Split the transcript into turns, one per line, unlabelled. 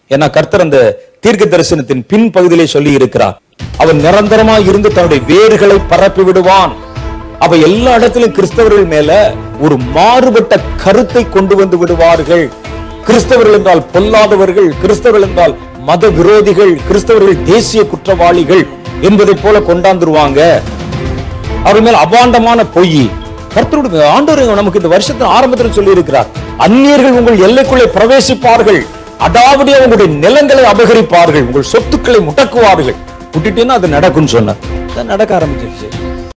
ஏன்னா கர்த்தர் அந்த தீர்க்க தரிசனத்தின் பின் பகுதியிலே சொல்லி இருக்கிறார் அவன் நிரந்தரமா இருந்து தன்னுடைய வேர்களை பரப்பி விடுவான் அப்ப எல்லா இடத்திலும் கிறிஸ்தவர்கள் மேல ஒரு மாறுபட்ட கருத்தை கொண்டு வந்து விடுவார்கள் கிறிஸ்தவர்கள் என்றால் பொல்லாதவர்கள் கிறிஸ்தவர்கள் என்றால் மத விரோதிகள் கிறிஸ்தவர்கள் தேசிய குற்றவாளிகள் என்பதை போல கொண்டாந்துருவாங்க அவர் மேல் அபாண்டமான பொய் கர்த்தருடைய ஆண்டவர் நமக்கு இந்த வருஷத்தின் ஆரம்பத்தில் சொல்லி இருக்கிறார் அந்நியர்கள் உங்கள் எல்லைக்குள்ளே பிரவேசிப்பார்கள் அடாவடியா உங்களுடைய நிலங்களை அபகரிப்பார்கள் உங்கள் சொத்துக்களை முடக்குவார்கள் விட்டுட்டீங்கன்னா அது நடக்கும்னு சொன்னார் அதான் நடக்க ஆரம்பிச்சிருச்சு